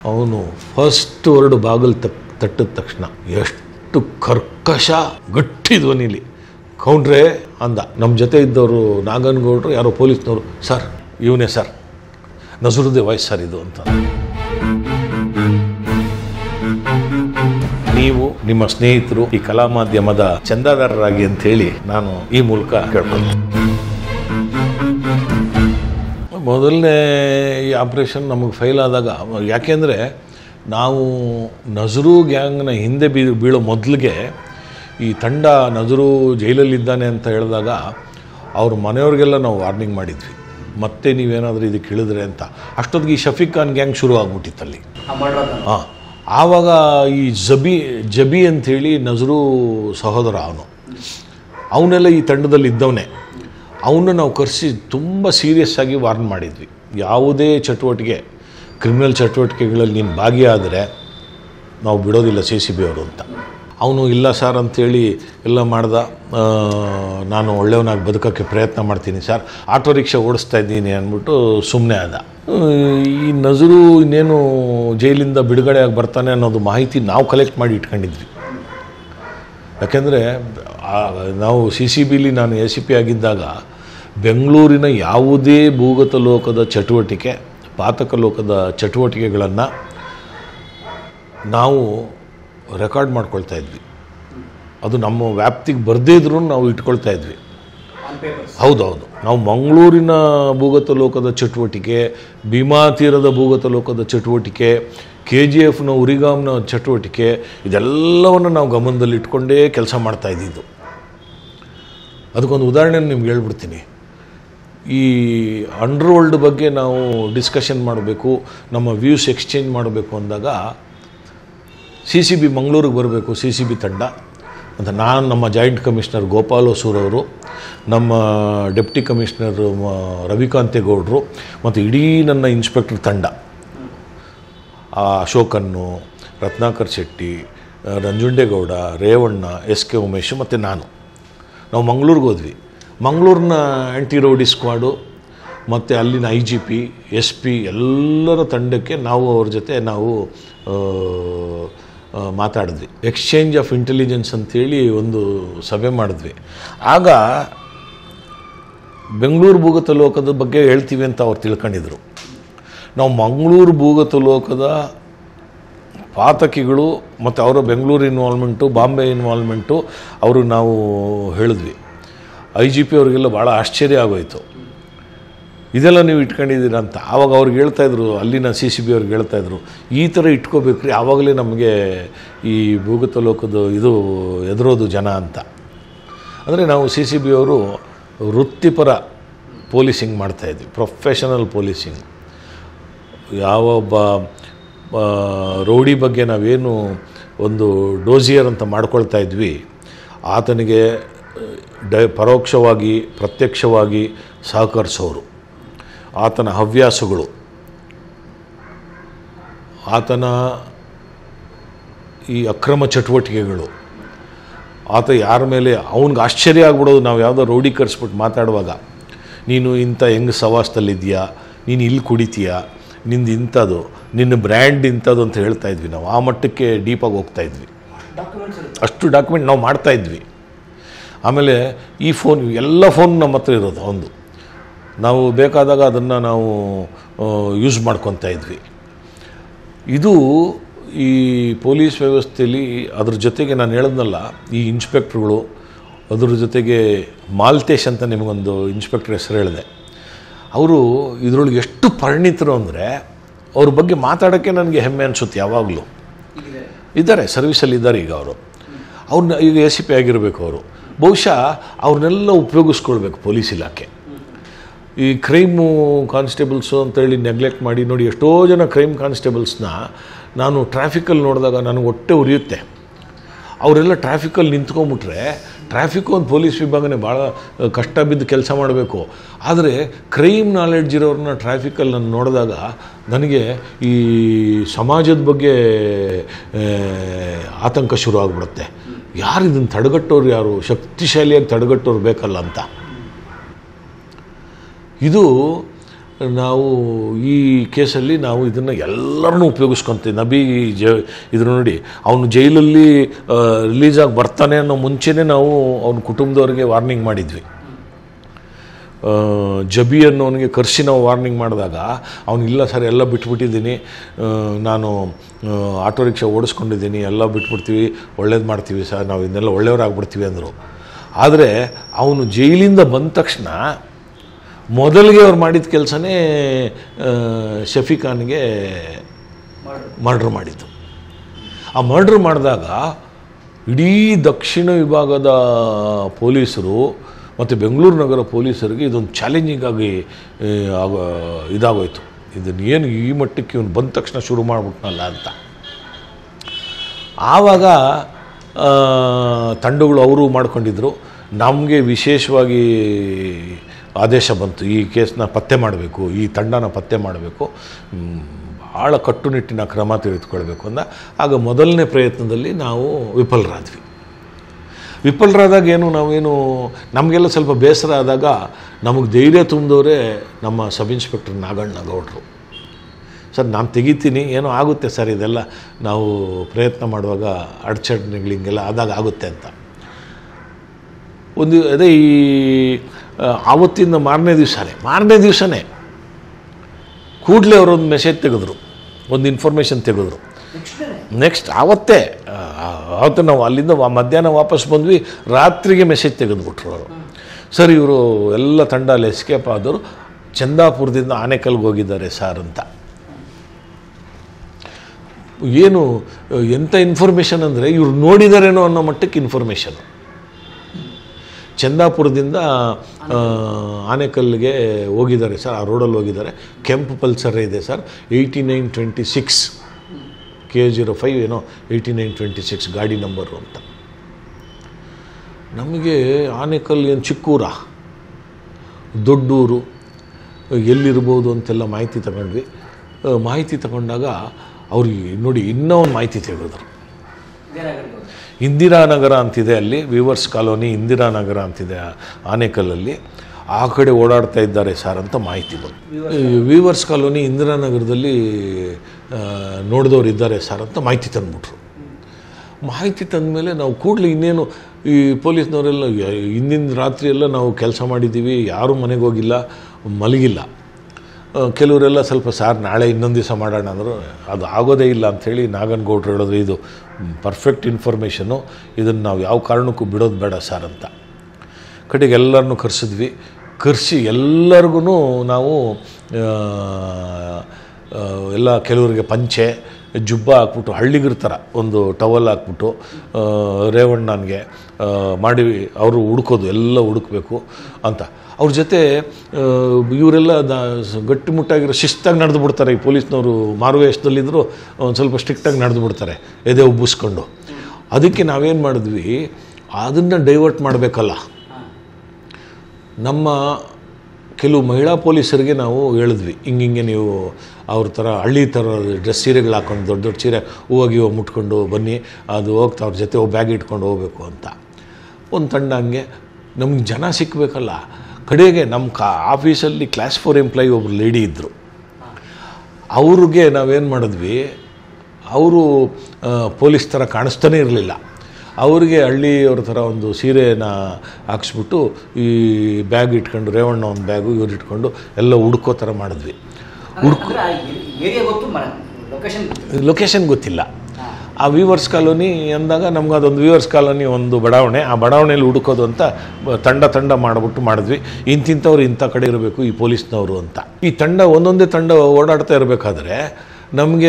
ಅವನು first word ಬಾಗಿಲು ತಕ್ ತಟ್ಟಿದ ತಕ್ಷಣ ಎಷ್ಟು ಕರ್ಕಶ ಗಟ್ಟಿ ಧ್ವನಿಲಿ ಕೌಂಡ್ರೆ ಅಂದ ನಮ್ಮ ಜೊತೆ ಇದ್ದವರು ನಾಗನಗೌಡರು ಯಾರೋ ಪೊಲೀಸ್ನವರು ಸರ್ ಇವನೇ ಸರ್ ನಸರುದ್ದೇ ವಾಯ್ಸ್ ಸರ್ ಇದು ಅಂತ ನೀವು ನಿಮ್ಮ ಸ್ನೇಹಿತರು ಈ ಕಲಾ ಮಾಧ್ಯಮದ ಚಂದಾದಾರರಾಗಿ ಅಂತ ಹೇಳಿ ನಾನು ಈ ಮೂಲಕ ಕೇಳ್ಕೊಳ್ತೀನಿ ಮೊದಲನೇ ಈ ಆಪ್ರೇಷನ್ ನಮಗೆ ಫೈಲ್ ಆದಾಗ ಯಾಕೆಂದರೆ ನಾವು ನಜರು ಗ್ಯಾಂಗ್ನ ಹಿಂದೆ ಬೀ ಬೀಳೋ ಮೊದಲಿಗೆ ಈ ತಂಡ ನಜರು ಜೈಲಲ್ಲಿದ್ದಾನೆ ಅಂತ ಹೇಳಿದಾಗ ಅವ್ರ ಮನೆಯವ್ರಿಗೆಲ್ಲ ನಾವು ವಾರ್ನಿಂಗ್ ಮಾಡಿದ್ವಿ ಮತ್ತೆ ನೀವೇನಾದರೂ ಇದಕ್ಕೆ ಇಳಿದ್ರೆ ಅಂತ ಅಷ್ಟೊತ್ತಿಗೆ ಈ ಶಫೀಕ್ ಖಾನ್ ಗ್ಯಾಂಗ್ ಶುರು ಆಗ್ಬಿಟ್ಟಿತ್ತಲ್ಲಿ ಹಾಂ ಆವಾಗ ಈ ಜಬಿ ಜಬಿ ಅಂಥೇಳಿ ನಜರು ಸಹೋದರ ಅವನು ಅವನೆಲ್ಲ ಈ ತಂಡದಲ್ಲಿ ಇದ್ದವನೇ ಅವನ್ನ ನಾವು ಕರೆಸಿ ತುಂಬ ಸೀರಿಯಸ್ ಆಗಿ ವಾರ್ನ್ ಮಾಡಿದ್ವಿ ಯಾವುದೇ ಚಟುವಟಿಕೆ ಕ್ರಿಮಿನಲ್ ಚಟುವಟಿಕೆಗಳಲ್ಲಿ ನೀನು ಭಾಗಿಯಾದರೆ ನಾವು ಬಿಡೋದಿಲ್ಲ ಸಿ ಸಿ ಬಿ ಅವರು ಅಂತ ಅವನು ಇಲ್ಲ ಸರ್ ಅಂಥೇಳಿ ಎಲ್ಲ ಮಾಡ್ದ ಆ, ನಾನು ಒಳ್ಳೆಯವನಾಗಿ ಬದುಕೋಕ್ಕೆ ಪ್ರಯತ್ನ ಮಾಡ್ತೀನಿ ಸರ್ ಆಟೋ ರಿಕ್ಷಾ ಓಡಿಸ್ತಾ ಇದ್ದೀನಿ ಅಂದ್ಬಿಟ್ಟು ಸುಮ್ಮನೆ ಆದ ಆ, ಈ ನಜರು ಇನ್ನೇನು ಜೈಲಿಂದ ಬಿಡುಗಡೆ ಆಗಿ ಬರ್ತಾನೆ ಅನ್ನೋದು ಮಾಹಿತಿ ನಾವು ಕಲೆಕ್ಟ್ ಮಾಡಿ ಇಟ್ಕೊಂಡಿದ್ವಿ ಯಾಕೆಂದರೆ ನಾವು ಸಿ ಸಿ ಬಿಲಿ ನಾನು ಎ ಸಿ ಪಿ ಆಗಿದ್ದಾಗ ಬೆಂಗಳೂರಿನ ಯಾವುದೇ ಭೂಗತ ಲೋಕದ ಚಟುವಟಿಕೆ ಪಾತಕ ಲೋಕದ ಚಟುವಟಿಕೆಗಳನ್ನು ನಾವು ರೆಕಾರ್ಡ್ ಮಾಡ್ಕೊಳ್ತಾ ಇದ್ವಿ ಅದು ನಮ್ಮ ವ್ಯಾಪ್ತಿಗೆ ಬರದೇ ಇದ್ರೂ ನಾವು ಇಟ್ಕೊಳ್ತಾ ಇದ್ವಿ ಹೌದೌದು ನಾವು ಮಂಗಳೂರಿನ ಭೂಗತ ಲೋಕದ ಚಟುವಟಿಕೆ ಭೀಮಾ ತೀರದ ಭೂಗತ ಲೋಕದ ಚಟುವಟಿಕೆ ಕೆ ಜಿ ಎಫ್ನ ಉರಿಗಾಮ್ನ ಚಟುವಟಿಕೆ ಇದೆಲ್ಲವನ್ನು ನಾವು ಗಮನದಲ್ಲಿ ಇಟ್ಕೊಂಡೇ ಕೆಲಸ ಮಾಡ್ತಾ ಇದ್ದಿದ್ದು ಅದಕ್ಕೊಂದು ಉದಾಹರಣೆ ನಿಮ್ಗೆ ಹೇಳ್ಬಿಡ್ತೀನಿ ಈ ಅಂಡರ್ವರ್ಲ್ಡ್ ಬಗ್ಗೆ ನಾವು ಡಿಸ್ಕಷನ್ ಮಾಡಬೇಕು ನಮ್ಮ ವ್ಯೂಸ್ ಎಕ್ಸ್ಚೇಂಜ್ ಮಾಡಬೇಕು ಅಂದಾಗ ಸಿ ಸಿ ಬಿ ಮಂಗಳೂರಿಗೆ ಬರಬೇಕು ಸಿ ಸಿ ಬಿ ತಂಡ ಅಂತ ನಾನು ನಮ್ಮ ಜಾಯಿಂಟ್ ಕಮಿಷನರ್ ಗೋಪಾಲ್ ಹೊಸೂರ್ ಅವರು ನಮ್ಮ ಡೆಪ್ಟಿ ಕಮಿಷನರ್ ಮ- ರವಿಕಾಂತೇಗೌಡರು ಮತ್ತು ಇಡೀ ನನ್ನ ಇನ್ಸ್ಪೆಕ್ಟರ್ ತಂಡ ಆ ಅಶೋಕನ್ನು ರತ್ನಾಕರ್ ಶೆಟ್ಟಿ ಆ, ನಂಜುಂಡೇಗೌಡ ರೇವಣ್ಣ ಎಸ್ ಕೆ ಉಮೇಶ್ ಮತ್ತು ನಾನು ನಾವು ಮಂಗಳೂರಿಗೆ ಹೋದ್ವಿ ಮಂಗಳೂರಿನ ಆ್ಯಂಟಿ ರೌಡಿ ಸ್ಕ್ವಾಡು ಮತ್ತು ಅಲ್ಲಿನ I G P S P ಎಲ್ಲರ ತಂಡಕ್ಕೆ ನಾವು ಅವ್ರ ಜೊತೆ ನಾವು ಆ, ಆ, ಮಾತಾಡಿದ್ವಿ ಎಕ್ಸ್ಚೇಂಜ್ ಆಫ್ ಇಂಟೆಲಿಜೆನ್ಸ್ ಅಂತೇಳಿ ಒಂದು ಸಭೆ ಮಾಡಿದ್ವಿ ಆಗ ಬೆಂಗಳೂರು ಭೂಗತ ಲೋಕದ ಬಗ್ಗೆ ಹೇಳ್ತೀವಿ ಅಂತ ಅವ್ರು ತಿಳ್ಕೊಂಡಿದ್ರು ನಾವು ಮಂಗಳೂರು ಭೂಗತ ಲೋಕದ ಪಾತಕಿಗಳು ಮತ್ತು ಅವರ ಬೆಂಗಳೂರು ಇನ್ವಾಲ್ವ್ಮೆಂಟು ಬಾಂಬೆ ಇನ್ವಾಲ್ವ್ಮೆಂಟು ಅವರು ನಾವು ಹೇಳಿದ್ವಿ ಐ ಜಿ ಪಿ ಅವ್ರಿಗೆಲ್ಲ ಭಾಳ ಆಶ್ಚರ್ಯ ಆಗೋಯ್ತು ಇದೆಲ್ಲ ನೀವು ಇಟ್ಕೊಂಡಿದ್ದೀರಾ ಅಂತ ಆವಾಗ ಅವ್ರಿಗೆ ಹೇಳ್ತಾಯಿದ್ರು ಅಲ್ಲಿನ ಸಿ ಸಿ ಬಿ ಅವ್ರಿಗೆ ಹೇಳ್ತಾಯಿದ್ರು ಈ ಥರ ಇಟ್ಕೋಬೇಕ್ರಿ ಆವಾಗಲೇ ನಮಗೆ ಈ ಭೂಗತ ಲೋಕದ ಇದು ಎದುರೋದು ಜನ ಅಂತ ಅಂದರೆ ನಾವು ಸಿ ಸಿ ಬಿ ಅವರು ವೃತ್ತಿಪರ ಪೊಲೀಸಿಂಗ್ ಮಾಡ್ತಾಯಿದ್ವಿ ಪ್ರೊಫೆಷನಲ್ ಪೊಲೀಸಿಂಗ್ ಯಾವೊಬ್ಬ ಆ, ರೌಡಿ ಬಗ್ಗೆ ನಾವೇನು ಒಂದು ಡೋಸಿಯರ್ ಅಂತ ಮಾಡ್ಕೊಳ್ತಾ ಇದ್ವಿ ಆತನಿಗೆ ಡ ಪರೋಕ್ಷವಾಗಿ ಪ್ರತ್ಯಕ್ಷವಾಗಿ ಸಹಕರಿಸೋರು ಆತನ ಹವ್ಯಾಸಗಳು ಆತನ ಈ ಅಕ್ರಮ ಚಟುವಟಿಕೆಗಳು ಆತ ಯಾರ ಮೇಲೆ ಅವ್ನಿಗೆ ಆಶ್ಚರ್ಯ ಆಗ್ಬಿಡೋದು ನಾವು ಯಾವುದೋ ರೌಡಿ ಕರೆಸ್ಬಿಟ್ಟು ಮಾತಾಡುವಾಗ ನೀನು ಇಂಥ ಹೆಂಗೆ ಸವಾಸದಲ್ಲಿದ್ದೀಯಾ ನೀನು ಇಲ್ಲಿ ಕುಡಿತೀಯಾ ನಿಂದು ಇಂಥದ್ದು ನಿನ್ನ ಬ್ರ್ಯಾಂಡ್ ಇಂಥದ್ದು ಅಂತ ಹೇಳ್ತಾ ಇದ್ವಿ ನಾವು ಆ ಮಟ್ಟಕ್ಕೆ ಡೀಪಾಗಿ ಹೋಗ್ತಾ ಇದ್ವಿ ಅಷ್ಟು ಡಾಕ್ಯುಮೆಂಟ್ ನಾವು ಮಾಡ್ತಾ ಇದ್ವಿ ಆಮೇಲೆ ಈ ಫೋನ್ ಎಲ್ಲ ಫೋನ್ ನಮ್ಮ ಹತ್ರ ಇರೋದು ಒಂದು ನಾವು ಬೇಕಾದಾಗ ಅದನ್ನು ನಾವು ಯೂಸ್ ಮಾಡ್ಕೊತಾ ಇದ್ವಿ ಇದು ಈ ಪೊಲೀಸ್ ವ್ಯವಸ್ಥೆಯಲ್ಲಿ ಅದ್ರ ಜೊತೆಗೆ ನಾನು ಹೇಳಿದ್ನಲ್ಲ ಈ ಇನ್ಸ್ಪೆಕ್ಟ್ರುಗಳು ಅದ್ರ ಜೊತೆಗೆ ಮಾಲ್ತೇಶ್ ಅಂತ ನಿಮಗೊಂದು ಇನ್ಸ್ಪೆಕ್ಟರ್ ಹೆಸರು ಹೇಳಿದೆ ಅವರು ಇದರೊಳಗೆ ಎಷ್ಟು ಪರಿಣಿತರು ಅಂದರೆ ಅವ್ರ ಬಗ್ಗೆ ಮಾತಾಡೋಕ್ಕೆ ನನಗೆ ಹೆಮ್ಮೆ ಅನಿಸುತ್ತೆ ಯಾವಾಗಲೂ ಇದ್ದಾರೆ ಸರ್ವಿಸಲ್ಲಿ ಇದ್ದಾರೆ ಈಗ ಅವರು ಅವ್ರನ್ನ ಈಗ ಎ ಸಿ ಪಿ ಆಗಿರಬೇಕು ಅವರು ಬಹುಶಃ ಅವ್ರನ್ನೆಲ್ಲ ಉಪಯೋಗಿಸ್ಕೊಳ್ಬೇಕು ಪೊಲೀಸ್ ಇಲಾಖೆ ಈ ಕ್ರೈಮು ಕಾನ್ಸ್ಟೇಬಲ್ಸು ಅಂತೇಳಿ ನೆಗ್ಲೆಕ್ಟ್ ಮಾಡಿ ನೋಡಿ ಎಷ್ಟೋ ಜನ ಕ್ರೈಮ್ ಕಾನ್ಸ್ಟೇಬಲ್ಸ್ನ ನಾನು ಟ್ರಾಫಿಕಲ್ಲಿ ನೋಡಿದಾಗ ನನಗೆ ಹೊಟ್ಟೆ ಉರಿಯುತ್ತೆ ಅವರೆಲ್ಲ ಟ್ರಾಫಿಕಲ್ಲಿ ನಿಂತ್ಕೊಂಬಿಟ್ರೆ ಟ್ರಾಫಿಕ್ ಒಂದು ಪೊಲೀಸ್ ವಿಭಾಗನೇ ಭಾಳ ಕಷ್ಟ ಬಿದ್ದು ಕೆಲಸ ಮಾಡಬೇಕು ಆದರೆ ಕ್ರೈಮ್ ನಾಲೆಡ್ಜ್ ಇರೋರನ್ನ ಟ್ರಾಫಿಕಲ್ಲಿ ನಾನು ನೋಡಿದಾಗ ನನಗೆ ಈ ಸಮಾಜದ ಬಗ್ಗೆ ಆ, ಆತಂಕ ಶುರು ಆಗಿಬಿಡುತ್ತೆ ಯಾರು ಇದನ್ನು ತಡೆಗಟ್ಟೋರು ಯಾರು ಶಕ್ತಿಶಾಲಿಯಾಗಿ ತಡೆಗಟ್ಟೋರು ಬೇಕಲ್ಲ ಅಂತ ಇದು ನಾವು ಈ ಕೇಸಲ್ಲಿ ನಾವು ಇದನ್ನು ಎಲ್ಲರನ್ನೂ ಉಪಯೋಗಿಸ್ಕೊತೀವಿ ನಬಿ ಜ ಇದ್ರ ನೋಡಿ ಅವನು ಜೈಲಲ್ಲಿ ರಿಲೀಸ್ ಆಗಿ ಬರ್ತಾನೆ ಅನ್ನೋ ಮುಂಚೆನೇ ನಾವು ಅವನ ಕುಟುಂಬದವ್ರಿಗೆ ವಾರ್ನಿಂಗ್ ಮಾಡಿದ್ವಿ ಆ, ಜಬಿ ಅನ್ನೋನಿಗೆ ಕರ್ಸಿ ನಾವು ವಾರ್ನಿಂಗ್ ಮಾಡಿದಾಗ ಅವನು ಇಲ್ಲ ಸರ್ ಎಲ್ಲ ಬಿಟ್ಬಿಟ್ಟಿದ್ದೀನಿ ಆ, ನಾನು ಆ, ಆಟೋ ರಿಕ್ಷಾ ಓಡಿಸ್ಕೊಂಡಿದ್ದೀನಿ ಎಲ್ಲ ಬಿಟ್ಬಿಡ್ತೀವಿ ಒಳ್ಳೇದು ಮಾಡ್ತೀವಿ ಸರ್ ನಾವು ಇದನ್ನೆಲ್ಲ ಒಳ್ಳೆಯವರಾಗ್ಬಿಡ್ತೀವಿ ಅಂದರು ಆದರೆ ಅವನು ಜೈಲಿಂದ ಬಂದ ತಕ್ಷಣ ಮೊದಲಿಗೆ ಅವ್ರು ಮಾಡಿದ ಕೆಲಸನೇ ಶಫಿ ಖಾನ್ಗೆ ಮರ್ಡ್ರ್ ಮಾಡಿದ್ದು ಆ ಮರ್ಡ್ರ್ ಮಾಡಿದಾಗ ಇಡೀ ದಕ್ಷಿಣ ವಿಭಾಗದ ಪೊಲೀಸರು ಮತ್ತು ಬೆಂಗಳೂರು ನಗರ ಪೊಲೀಸರಿಗೆ ಇದೊಂದು ಚಾಲೆಂಜಿಂಗ್ ಆಗಿ ಆ, ಆಗ- ಇದಾಗೋಯ್ತು ಇದನ್ನು ಏನು ಈ ಮಟ್ಟಕ್ಕೆ ಇವನು ಬಂದ ತಕ್ಷಣ ಶುರು ಮಾಡಿಬಿಟ್ನಲ್ಲ ಅಂತ ಆವಾಗ ಆ, ತಂಡಗಳು ಅವರು ಮಾಡ್ಕೊಂಡಿದ್ರು ನಮಗೆ ವಿಶೇಷವಾಗಿ ಆದೇಶ ಬಂತು ಈ ಕೇಸನ್ನ ಪತ್ತೆ ಮಾಡಬೇಕು ಈ ತಂಡನ ಪತ್ತೆ ಮಾಡಬೇಕು ಮ್, ಭಾಳ ಕಟ್ಟುನಿಟ್ಟಿನ ಕ್ರಮ ತೆಗೆದುಕೊಳ್ಬೇಕು ಅಂದ ಆಗ ಮೊದಲನೇ ಪ್ರಯತ್ನದಲ್ಲಿ ನಾವು ವಿಫಲರಾದ್ವಿ ವಿಫಲರಾದಾಗ ಏನು ನಾವೇನು ನಮಗೆಲ್ಲ ಸ್ವಲ್ಪ ಬೇಸರ ಆದಾಗ ನಮಗೆ ಧೈರ್ಯ ತುಂಬಿದವರೇ ನಮ್ಮ ಸಬ್ ಇನ್ಸ್ಪೆಕ್ಟರ್ ನಾಗಣ್ಣ ಗೌಡ್ರು ಸರ್ ನಾನು ತೆಗಿತೀನಿ ಏನೋ ಆಗುತ್ತೆ ಸರ್ ಇದೆಲ್ಲ ನಾವು ಪ್ರಯತ್ನ ಮಾಡುವಾಗ ಅಡಚಣೆಗಳು ಹಿಂಗೆಲ್ಲ ಆದಾಗ ಆಗುತ್ತೆ ಅಂತ ಒಂದು ಅದೇ ಈ ಆ, ಆವತ್ತಿಂದ ಮಾರನೇ ದಿವಸನೇ ಮಾರನೇ ದಿವಸನೇ ಕೂಡಲೇ ಅವರೊಂದು ಮೆಸೇಜ್ ತೆಗೆದ್ರು ಒಂದು ಇನ್ಫಾರ್ಮೇಷನ್ ತೆಗೆದ್ರು ನೆಕ್ಸ್ಟ್ ಆವತ್ತೇ ಆ, ಆವತ್ತು ನಾವು ಅಲ್ಲಿಂದ ವಾ- ಮಧ್ಯಾಹ್ನ ವಾಪಸ್ ಬಂದ್ವಿ ರಾತ್ರಿಗೆ ಮೆಸೇಜ್ ತೆಗೆದುಬಿಟ್ರು ಅವರು ಸರ್ ಇವರು ಎಲ್ಲ ತಂಡ ಅಲ್ಲಿ ಎಸ್ಕೇಪ್ ಆದವರು ಚಂದಾಪುರದಿಂದ ಆನೆಕಲ್ಗೆ ಹೋಗಿದ್ದಾರೆ ಸರ್ ಅಂತ ಏನು ಎಂಥ ಇನ್ಫಾರ್ಮೇಷನ್ ಅಂದರೆ ಇವ್ರು ನೋಡಿದಾರೇನೋ ಅನ್ನೋ ಮಟ್ಟಕ್ಕೆ ಇನ್ಫಾರ್ಮೇಷನ್ ಚಂದಾಪುರದಿಂದ ಆ, ಆನೆಕಲ್ಗೆ ಹೋಗಿದ್ದಾರೆ ಸರ್ ಆ ರೋಡಲ್ಲಿ ಹೋಗಿದ್ದಾರೆ ಕೆಂಪು ಪಲ್ಸರ್ ಇದೆ sir eighty nine twenty six K zero five ಏನೋ ಏಯ್ಟಿ ನೈನ್ ಟ್ವೆಂಟಿ ಸಿಕ್ಸ್ ಗಾಡಿ ನಂಬರು ಅಂತ ನಮಗೆ ಆನೆಕಲ್ ಏನು ಚಿಕ್ಕೂರ ದೊಡ್ಡೂರು ಎಲ್ಲಿರ್ಬೋದು ಅಂತೆಲ್ಲ ಮಾಹಿತಿ ತಗೊಂಡ್ವಿ ಆ, ಮಾಹಿತಿ ತಗೊಂಡಾಗ ಅವ್ರಿಗೆ ನೋಡಿ ಇನ್ನೂ ಒಂದು ಮಾಹಿತಿ ತೆಗೆದ್ರು ಇಂದಿರಾನಗರ ಅಂತಿದೆ ಅಲ್ಲಿ ವಿವರ್ಸ್ ಕಾಲೋನಿ ಇಂದಿರಾನಗರ ಅಂತಿದೆ ಆ- ಆನೇಕಲ್ಲಲ್ಲಿ ಆ ಕಡೆ ಓಡಾಡ್ತಾ ಇದ್ದಾರೆ ಸರ್ ಅಂತ ಮಾಹಿತಿ ಬಂತು ಈ ವಿವರ್ಸ್ ಕಾಲೋನಿ ಇಂದಿರಾನಗರದಲ್ಲಿ ಆ, ನೋಡಿದವ್ರು ಇದ್ದಾರೆ ಸರ್ ಅಂತ ಮಾಹಿತಿ ತಂದ್ಬಿಟ್ರು ಮಾಹಿತಿ ತಂದಮೇಲೆ ನಾವು ಕೂಡಲೇ ಇನ್ನೇನು ಈ ಪೊಲೀಸ್ನವರೆಲ್ಲ ಯ- ಹಿಂದಿನ ರಾತ್ರಿ ಎಲ್ಲ ನಾವು ಕೆಲಸ ಮಾಡಿದ್ದೀವಿ ಯಾರೂ ಮನೆಗೆ ಹೋಗಿಲ್ಲ ಮಲಗಿಲ್ಲ ಆ, ಕೆಲವರೆಲ್ಲ ಸ್ವಲ್ಪ ಸಾರ್ ನಾಳೆ ಇನ್ನೊಂದು ದಿವಸ ಮಾಡೋಣ ಅಂದರು ಅದು ಆಗೋದೇ ಇಲ್ಲ ಅಂಥೇಳಿ ನಾಗನಗೌಡ್ರು ಹೇಳಿದ್ರು ಇದು ಪರ್ಫೆಕ್ಟ್ ಇನ್ಫಾರ್ಮೇಷನು ಇದನ್ನು ನಾವು ಯಾವ ಕಾರಣಕ್ಕೂ ಬಿಡೋದು ಬೇಡ ಸರ್ ಅಂತ ಕಡೆಗೆ ಎಲ್ಲರನ್ನೂ ಕರೆಸಿದ್ವಿ ಕರೆಸಿ ಎಲ್ಲರಿಗೂ ನಾವು ಆ, ಆ, ಎಲ್ಲ ಕೆಲವರಿಗೆ ಪಂಚೆ ಜುಬ್ಬ ಹಾಕ್ಬಿಟ್ಟು ಹಳ್ಳಿಗರ ಥರ ಒಂದು ಟವಲ್ ಹಾಕ್ಬಿಟ್ಟು ಆ, ರೇವಣ್ಣನಿಗೆ ಆ, ಮಾಡಿ ಅವರು ಹುಡುಕೋದು ಎಲ್ಲ ಹುಡುಕಬೇಕು ಅಂತ ಅವ್ರ ಜೊತೆ ಆ, ಇವರೆಲ್ಲ ದ ಗಟ್ಟಿಮುಟ್ಟಾಗಿರೋ ಶಿಸ್ತಾಗಿ ನಡೆದು ಬಿಡ್ತಾರೆ ಈ ಪೊಲೀಸ್ನವರು ಮಾರುವೇಷದಲ್ಲಿದ್ದರೂ ಒಂದು ಸ್ವಲ್ಪ ಸ್ಟ್ರಿಕ್ಟಾಗಿ ನಡೆದು ಬಿಡ್ತಾರೆ ಎದೆ ಉಬ್ಬಿಸ್ಕೊಂಡು ಅದಕ್ಕೆ ನಾವೇನು ಮಾಡಿದ್ವಿ ಅದನ್ನು ಡೈವರ್ಟ್ ಮಾಡಬೇಕಲ್ಲ ನಮ್ಮ ಕೆಲವು ಮಹಿಳಾ ಪೊಲೀಸರಿಗೆ ನಾವು ಹೇಳಿದ್ವಿ ಹಿಂಗೆ ಹಿಂಗೆ ನೀವು ಅವ್ರ ಥರ ಹಳ್ಳಿ ಥರ ಡ್ರೆಸ್ ಸೀರೆಗಳು ಹಾಕೊಂಡು ದೊಡ್ಡ ದೊಡ್ಡ ಸೀರೆ ಹೂವಾಗಿ ಹೂವು ಮುಟ್ಕೊಂಡು ಬನ್ನಿ ಅದು ಹೋಗ್ತಾ ಅವ್ರ ಜೊತೆ ಒಬ್ಬ ಬ್ಯಾಗ್ ಇಟ್ಕೊಂಡು ಹೋಗಬೇಕು ಅಂತ ಒಂದು ತಂಡ ಹಂಗೆ ನಮ್ಗೆ ಜನ ಸಿಕ್ಕಬೇಕಲ್ಲ ಕಡೆಗೆ ನಮ್ಮ ಕಾ ಆಫೀಸಲ್ಲಿ ಕ್ಲಾಸ್ ಫೋರ್ ಎಂಪ್ಲಾಯಿ ಒಬ್ರು ಲೇಡಿ ಇದ್ದರು ಅವ್ರಿಗೆ ನಾವೇನು ಮಾಡಿದ್ವಿ ಅವರು ಪೊಲೀಸ್ ಥರ ಕಾಣಿಸ್ತಾನೇ ಇರಲಿಲ್ಲ ಅವ್ರಿಗೆ ಹಳ್ಳಿಯವ್ರ ಥರ ಒಂದು ಸೀರೆನ ಹಾಕ್ಸ್ಬಿಟ್ಟು ಈ ಬ್ಯಾಗ್ ಇಟ್ಕೊಂಡು ರೇವಣ್ಣ ಒಂದು ಬ್ಯಾಗು ಇವ್ರು ಇಟ್ಕೊಂಡು ಎಲ್ಲ ಹುಡ್ಕೋ ಥರ ಮಾಡಿದ್ವಿ ಏರಿಯಾ ಗೊತ್ತು ಲೊಕೇಶನ್ ಲೊಕೇಶನ್ ಗೊತ್ತಿಲ್ಲ ಆ ವೀವರ್ಸ್ ಕಾಲೋನಿ ಅಂದಾಗ ನಮ್ಗೆ ಅದೊಂದು ವೀವರ್ಸ್ ಕಾಲೋನಿ ಒಂದು ಬಡಾವಣೆ ಆ ಬಡಾವಣೆಯಲ್ಲಿ ಹುಡುಕೋದು ಅಂತ ಬ- ತಂಡ ತಂಡ ಮಾಡಿಬಿಟ್ಟು ಮಾಡಿದ್ವಿ ಇಂತಿಂಥವ್ರು ಇಂಥ ಕಡೆ ಇರಬೇಕು ಈ ಪೊಲೀಸ್ನವರು ಅಂತ ಈ ತಂಡ ಒಂದೊಂದೇ ತಂಡ ಓಡಾಡ್ತಾ ಇರಬೇಕಾದ್ರೆ ನಮಗೆ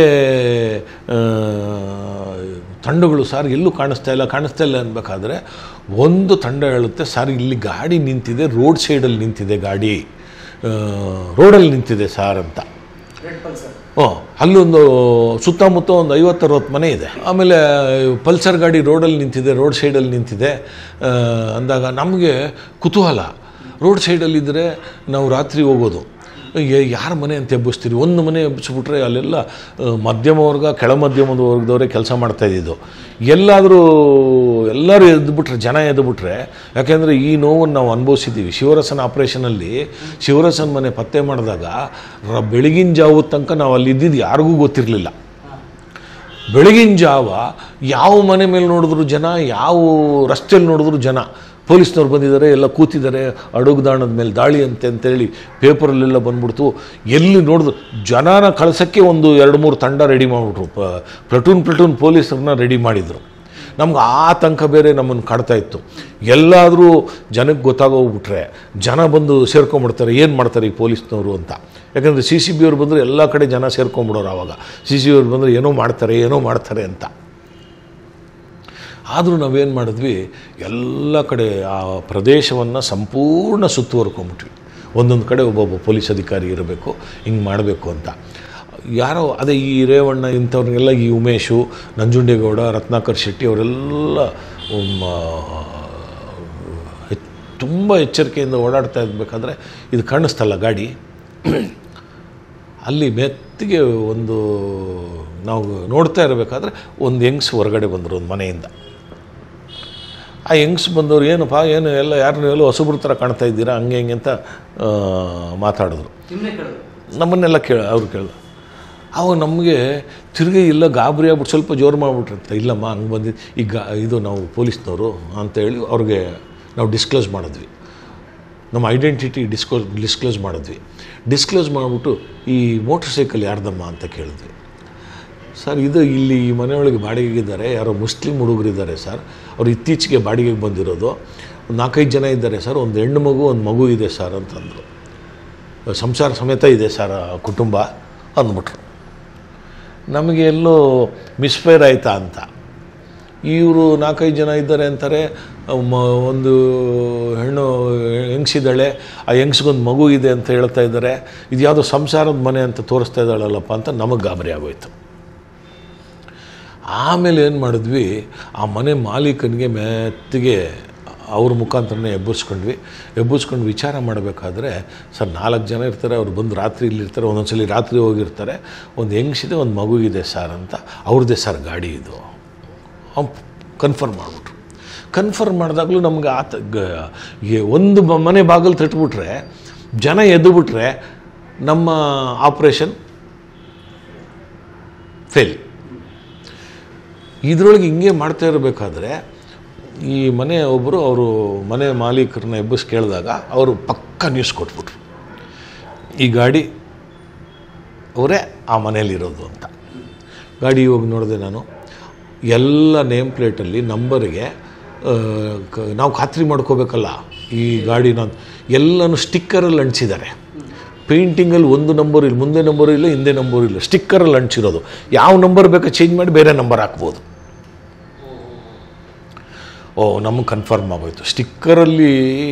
ತಂಡಗಳು ಸರ್ ಎಲ್ಲೂ ಕಾಣಿಸ್ತಾ ಇಲ್ಲ ಕಾಣಿಸ್ತಾ ಇಲ್ಲ ಅನ್ಬೇಕಾದ್ರೆ ಒಂದು ತಂಡ ಹೇಳುತ್ತೆ ಸರ್ ಇಲ್ಲಿ ಗಾಡಿ ನಿಂತಿದೆ ರೋಡ್ ಸೈಡಲ್ಲಿ ನಿಂತಿದೆ ಗಾಡಿ ಆ, ರೋಡಲ್ಲಿ ನಿಂತಿದೆ ಸಾರ್ ಅಂತ ರೆಡ್ ಪಲ್ಸರ್ ಹ್ಞೂ ಅಲ್ಲೊಂದು ಸುತ್ತಮುತ್ತ ಒಂದು ಐವತ್ತರವತ್ತು ಮನೆ ಇದೆ ಆಮೇಲೆ ಪಲ್ಸರ್ ಗಾಡಿ ರೋಡಲ್ಲಿ ನಿಂತಿದೆ ರೋಡ್ ಸೈಡಲ್ಲಿ ನಿಂತಿದೆ ಆ, ಅಂದಾಗ ನಮಗೆ ಕುತೂಹಲ ರೋಡ್ ಸೈಡಲ್ಲಿದ್ದರೆ ನಾವು ರಾತ್ರಿ ಹೋಗೋದು ಯಾರ ಮನೆ ಅಂತ ಎಬ್ಬಿಸ್ತೀರಿ ಒಂದು ಮನೆ ಎಬ್ಬಿಸ್ಬಿಟ್ರೆ ಅಲ್ಲೆಲ್ಲ ಆ, ಮಧ್ಯಮ ವರ್ಗ ಕೆಳ ಮಧ್ಯಮದ ವರ್ಗದವರೇ ಕೆಲಸ ಮಾಡ್ತಾ ಇದ್ದಿದ್ದು ಎಲ್ಲಾದರೂ ಎಲ್ಲರೂ ಎದ್ದುಬಿಟ್ರೆ ಜನ ಎದ್ದುಬಿಟ್ರೆ ಯಾಕೆಂದರೆ ಈ ನೋವನ್ನು ನಾವು ಅನುಭವಿಸಿದ್ದೀವಿ ಶಿವರಸನ ಆಪ್ರೇಷನಲ್ಲಿ ಶಿವರಸನ ಮನೆ ಪತ್ತೆ ಮಾಡಿದಾಗ ರ ಬೆಳಗಿನ ಜಾವದ ತನಕ ನಾವು ಅಲ್ಲಿ ಇದ್ದಿದ್ದು ಯಾರಿಗೂ ಗೊತ್ತಿರಲಿಲ್ಲ ಬೆಳಗಿನ ಜಾವ ಯಾವ ಮನೆ ಮೇಲೆ ನೋಡಿದ್ರು ಜನ ಯಾವ ರಸ್ತೆಯಲ್ಲಿ ನೋಡಿದ್ರು ಜನ ಪೊಲೀಸ್ನವ್ರು ಬಂದಿದ್ದಾರೆ ಎಲ್ಲ ಕೂತಿದ್ದಾರೆ ಅಡುಗುದಾಣದ ಮೇಲೆ ದಾಳಿ ಅಂತೆ ಅಂತೇಳಿ ಪೇಪರಲ್ಲೆಲ್ಲ ಬಂದ್ಬಿಡ್ತು ಎಲ್ಲಿ ನೋಡಿದ್ರು ಜನನ ಕಳ್ಸೋಕ್ಕೆ ಒಂದು ಎರಡು ಮೂರು ತಂಡ ರೆಡಿ ಮಾಡಿಬಿಟ್ರು ಪ ಪ್ಲಟೂನ್ ಪ್ಲಟೂನ್ ಪೊಲೀಸರನ್ನ ರೆಡಿ ಮಾಡಿದರು ನಮ್ಗೆ ಆ ತನಕ ಬೇರೆ ನಮ್ಮನ್ನು ಕಾಡ್ತಾ ಇತ್ತು ಎಲ್ಲಾದರೂ ಜನಕ್ಕೆ ಗೊತ್ತಾಗೋಗ್ಬಿಟ್ರೆ ಜನ ಬಂದು ಸೇರ್ಕೊಂಡ್ಬಿಡ್ತಾರೆ ಏನು ಮಾಡ್ತಾರೆ ಈ ಪೊಲೀಸ್ನವರು ಅಂತ ಯಾಕಂದರೆ ಸಿ ಸಿ ಬಿ ಅವ್ರು ಬಂದರೆ ಎಲ್ಲ ಕಡೆ ಜನ ಸೇರ್ಕೊಂಡ್ಬಿಡೋರು ಆವಾಗ ಸಿ ಸಿ ಬಿ ಅವ್ರು ಬಂದರೆ ಏನೋ ಮಾಡ್ತಾರೆ ಏನೋ ಮಾಡ್ತಾರೆ ಅಂತ ಆದರೂ ನಾವೇನು ಮಾಡಿದ್ವಿ ಎಲ್ಲ ಕಡೆ ಆ ಪ್ರದೇಶವನ್ನು ಸಂಪೂರ್ಣ ಸುತ್ತುವರ್ಕೊಂಬಿಟ್ವಿ ಒಂದೊಂದು ಕಡೆ ಒಬ್ಬೊಬ್ಬ ಪೊಲೀಸ್ ಅಧಿಕಾರಿ ಇರಬೇಕು ಹಿಂಗೆ ಮಾಡಬೇಕು ಅಂತ ಯಾರೋ ಅದೇ ಈ ರೇವಣ್ಣ ಇಂಥವ್ರಿಗೆಲ್ಲ ಈ ಉಮೇಶು ನಂಜುಂಡೇಗೌಡ ರತ್ನಾಕರ್ ಶೆಟ್ಟಿ ಅವರೆಲ್ಲ ತುಂಬ ಎಚ್ಚರಿಕೆಯಿಂದ ಓಡಾಡ್ತಾ ಇರಬೇಕಾದ್ರೆ ಇದು ಕಾಣಿಸ್ತಲ್ಲ ಗಾಡಿ ಅಲ್ಲಿ ಮೆತ್ತಿಗೆ ಒಂದು ನಾವು ನೋಡ್ತಾ ಇರಬೇಕಾದ್ರೆ ಒಂದು ಹೆಂಗ್ಸ್ ಹೊರಗಡೆ ಬಂದರು ಒಂದು ಮನೆಯಿಂದ ಆ ಹೆಂಗ್ಸ್ ಬಂದವರು ಏನಪ್ಪ ಏನು ಎಲ್ಲ ಯಾರನ್ನೂ ಎಲ್ಲೋ ಹೊಸಬ್ರ ಥರ ಕಾಣ್ತಾ ಇದ್ದೀರಾ ಹಂಗೆ ಹಿಂಗೆ ಅಂತ ಆ, ಮಾತಾಡಿದ್ರು ನಿಮ್ಮನ್ನೇ ಕೇಳೋದು ನಮ್ಮನ್ನೆಲ್ಲ ಕೇಳ ಅವ್ರು ಕೇಳ ಅವಾಗ ನಮಗೆ ತಿರುಗಿ ಇಲ್ಲ ಗಾಬರಿ ಆಗ್ಬಿಟ್ಟು ಸ್ವಲ್ಪ ಜೋರು ಮಾಡಿಬಿಟ್ರಂತ ಇಲ್ಲಮ್ಮ ಹಂಗೆ ಬಂದಿದ್ದು ಈಗ ಇದು ನಾವು ಪೊಲೀಸ್ನವರು ಅಂತೇಳಿ ಅವ್ರಿಗೆ ನಾವು ಡಿಸ್ಕ್ಲೋಸ್ ಮಾಡಿದ್ವಿ ನಮ್ಮ ಐಡೆಂಟಿಟಿ ಡಿಸ್ಕ್ಲೋಸ್ ಡಿಸ್ಕ್ಲೋಸ್ ಮಾಡಿದ್ವಿ ಡಿಸ್ಕ್ಲೋಸ್ ಮಾಡಿಬಿಟ್ಟು ಈ ಮೋಟ್ರ್ ಸೈಕಲ್ ಯಾರ್ದಮ್ಮ ಅಂತ ಕೇಳಿದ್ವಿ ಸರ್ ಇದು ಇಲ್ಲಿ ಈ ಮನೆಯೊಳಗೆ ಬಾಡಿಗೆಗಿದ್ದಾರೆ ಯಾರೋ ಮುಸ್ಲಿಂ ಹುಡುಗರಿದ್ದಾರೆ ಸರ್ ಅವ್ರು ಇತ್ತೀಚೆಗೆ ಬಾಡಿಗೆಗೆ ಬಂದಿರೋದು ಒಂದು ನಾಲ್ಕೈದು ಜನ ಇದ್ದಾರೆ ಸರ್ ಒಂದು ಹೆಣ್ಣು ಮಗು ಒಂದು ಮಗು ಇದೆ ಸರ್ ಅಂತಂದರು ಸಂಸಾರ ಸಮೇತ ಇದೆ ಸರ್ ಆ ಕುಟುಂಬ ಅಂದ್ಬಿಟ್ರು ನಮಗೆ ಎಲ್ಲೋ ಮಿಸ್ಫೈರ್ ಆಯ್ತಾ ಅಂತ ಇವರು ನಾಲ್ಕೈದು ಜನ ಇದ್ದಾರೆ ಅಂತಾರೆ ಮ ಒಂದು ಹೆಣ್ಣು ಹೆಂಗ್ಸಿದ್ದಾಳೆ ಆ ಹೆಂಗ್ಸ್ಗೊಂದು ಮಗು ಇದೆ ಅಂತ ಹೇಳ್ತಾ ಇದ್ದಾರೆ ಇದು ಯಾವುದೋ ಸಂಸಾರದ ಮನೆ ಅಂತ ತೋರಿಸ್ತಾ ಇದ್ದಾಳಲ್ಲಪ್ಪ ಅಂತ ನಮಗೆ ಗಾಬರಿ ಆಗೋಯ್ತು ಆಮೇಲೆ ಏನು ಮಾಡಿದ್ವಿ ಆ ಮನೆ ಮಾಲೀಕನಿಗೆ ಮೆತ್ತಿಗೆ ಅವ್ರ ಮುಖಾಂತರನೇ ಎಬ್ಬಿಸ್ಕೊಂಡ್ವಿ ಎಬ್ಬಿಸ್ಕೊಂಡು ವಿಚಾರ ಮಾಡಬೇಕಾದ್ರೆ ಸರ್ ನಾಲ್ಕು ಜನ ಇರ್ತಾರೆ ಅವ್ರು ಬಂದು ರಾತ್ರಿ ಇಲ್ಲಿರ್ತಾರೆ ಒಂದೊಂದ್ಸಲಿ ರಾತ್ರಿ ಹೋಗಿರ್ತಾರೆ ಒಂದು ಹೆಂಗ್ಸಿದೆ ಒಂದು ಮಗು ಇದೆ ಸರ್ ಅಂತ ಅವ್ರದ್ದೇ ಸರ್ ಗಾಡಿ ಇದು ಅವ್ನು ಕನ್ಫರ್ಮ್ ಮಾಡಿಬಿಟ್ರು ಕನ್ಫರ್ಮ್ ಮಾಡಿದಾಗಲೂ ನಮ್ಗೆ ಆತ ಗ ಈ ಒಂದು ಬ- ಮನೆ ಬಾಗಿಲು ತಟ್ಬಿಟ್ರೆ ಜನ ಎದ್ದುಬಿಟ್ರೆ ನಮ್ಮ ಆಪ್ರೇಷನ್ ಫೇಲ್ ಇದರೊಳಗೆ ಹಿಂಗೆ ಮಾಡ್ತಾ ಇರಬೇಕಾದ್ರೆ ಈ ಮನೆ ಒಬ್ಬರು ಅವರು ಮನೆ ಮಾಲೀಕರನ್ನ ಎಬ್ಬಿಸಿ ಕೇಳಿದಾಗ ಅವರು ಪಕ್ಕ ನ್ಯೂಸ್ ಕೊಟ್ಬಿಟ್ರು ಈ ಗಾಡಿ ಅವರೇ ಆ ಮನೇಲಿರೋದು ಅಂತ ಗಾಡಿ ಹೋಗಿ ನೋಡಿದೆ ನಾನು ಎಲ್ಲ ನೇಮ್ ಪ್ಲೇಟಲ್ಲಿ ನಂಬರಿಗೆ ಆ, ಕ- ನಾವು ಖಾತ್ರಿ ಮಾಡ್ಕೋಬೇಕಲ್ಲ ಈ ಗಾಡಿನ ಎಲ್ಲನೂ ಸ್ಟಿಕ್ಕರಲ್ಲಿ ಅಂಟಿಸಿದ್ದಾರೆ ಪೇಂಟಿಂಗಲ್ಲಿ ಒಂದು ನಂಬರ್ ಇಲ್ಲ ಮುಂದೆ ನಂಬರ್ ಇಲ್ಲ ಹಿಂದೆ ನಂಬರ್ ಇಲ್ಲ ಸ್ಟಿಕ್ಕರಲ್ಲಿ ಅಂಟಿಸಿರೋದು ಯಾವ ನಂಬರ್ ಬೇಕಾ ಚೇಂಜ್ ಮಾಡಿ ಬೇರೆ ನಂಬರ್ ಹಾಕ್ಬೋದು ಓ ನಮಗೆ ಕನ್ಫರ್ಮ್ ಆಗೋಯ್ತು ಸ್ಟಿಕ್ಕರಲ್ಲಿ